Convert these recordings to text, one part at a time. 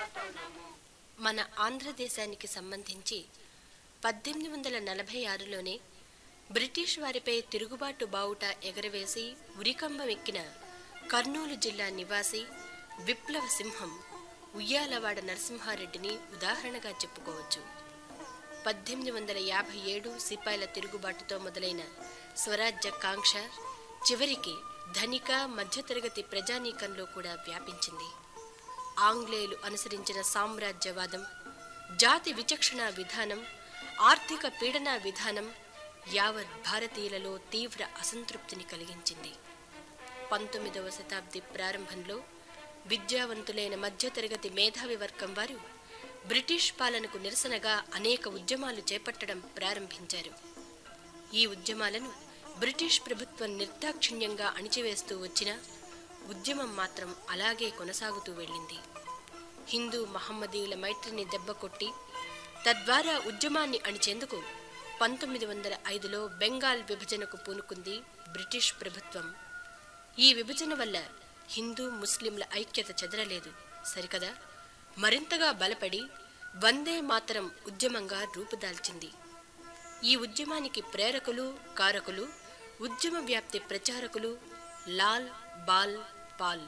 మన ఆంధ్రదేశానికి సంబంధించి పద్దెనిమిది వందల నలభై ఆరులోనే బ్రిటిష్ వారిపై తిరుగుబాటు బావుట ఎగరవేసి ఉరికంబం ఎక్కిన కర్నూలు జిల్లా నివాసి విప్లవ సింహం ఉయ్యాలవాడ నరసింహారెడ్డిని ఉదాహరణగా చెప్పుకోవచ్చు పద్దెనిమిది వందల యాభై ఏడు సిపాయిల తిరుగుబాటుతో మొదలైన స్వరాజ్య కాంక్ష చివరికి ధనిక మధ్యతరగతి ప్రజానీకంలో కూడా వ్యాపించింది ఆంగ్లేయులు అనుసరించిన సామ్రాజ్యవాదం జాతి విచక్షణ విధానం ఆర్థిక పీడన విధానం యావత్ భారతీయులలో తీవ్ర అసంతృప్తిని కలిగించింది పంతొమ్మిదవ శతాబ్ది ప్రారంభంలో విద్యావంతులైన మధ్యతరగతి మేధావి వర్గం వారు బ్రిటిష్ పాలనకు నిరసనగా అనేక ఉద్యమాలు చేపట్టడం ప్రారంభించారు ఈ ఉద్యమాలను బ్రిటిష్ ప్రభుత్వం నిర్దాక్షిణ్యంగా అణిచివేస్తూ వచ్చినా ఉద్యమం మాత్రం అలాగే కొనసాగుతూ వెళ్ళింది హిందూ మహమ్మదీయుల మైత్రిని దెబ్బకొట్టి తద్వారా ఉద్యమాన్ని అణిచేందుకు పంతొమ్మిది వందల ఐదులో బెంగాల్ విభజనకు పూనుకుంది బ్రిటిష్ ప్రభుత్వం ఈ విభజన వల్ల హిందూ ముస్లింల ఐక్యత చెదరలేదు సరికదా మరింతగా బలపడి వందే మాతరం ఉద్యమంగా రూపుదాల్చింది ఈ ఉద్యమానికి ప్రేరకులు కారకులు ఉద్యమ వ్యాప్తి ప్రచారకులు లాల్ బాల్ పాల్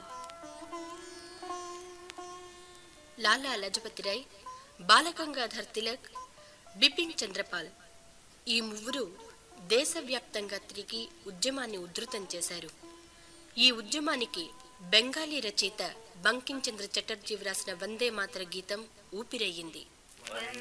లాలా లజపతిరాయ్ బాలగంగాధర్ తిలక్ బిపిన్ చంద్రపాల్ ఈ ముగ్గురు దేశవ్యాప్తంగా తిరిగి ఉద్యమాన్ని ఉధృతం చేశారు ఈ ఉద్యమానికి బెంగాలీ రచయిత బంకిం చంద్ర చటర్జీ వ్రాసిన వందే మాతర గీతం ఊపిరయ్యింది